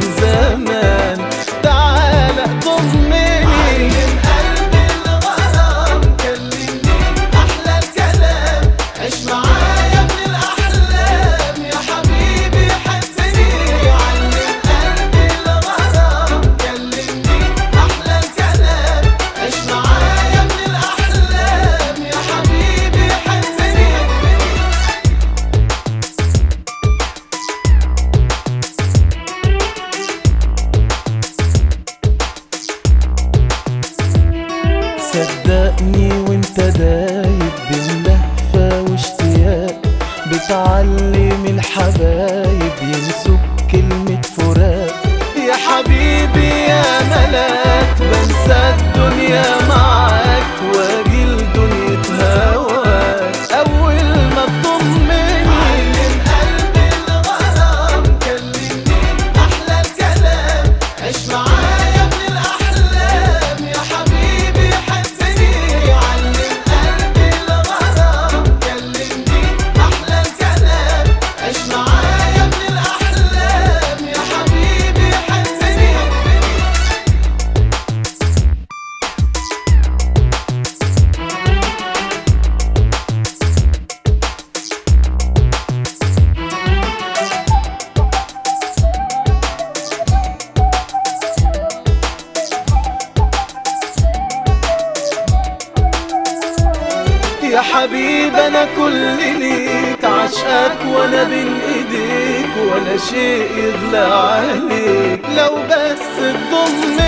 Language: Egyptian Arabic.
من زمان تعالى ضمني علم قلبي الغرام كلمني أحلى الكلام عيش معايا من الأحلام يا حبيبي حسني علم قلبي الغرام كلمني أحلى الكلام عيش معايا من الأحلام يا حبيبي حسني صدقني وانت دايب بين لهفة واشتياق بتعلم الحبايب ينسوك كلمة فراق يا حبيبي يا ملاك بنسى الدنيا معاك واجي لدنيا هواك أول ما تضمني علم قلبي الغرام كلمني أحلى الكلام عيش معايا من الأحلام يا حبيبي حسني علم قلبي الغرام كلمني أحلى الكلام عيش معايا من الأحلام يا حبيبي حسني يا حبيب انا كل ليك عشقك وانا بين ايديك ولا شيء يغلى عليك لو بس تضمني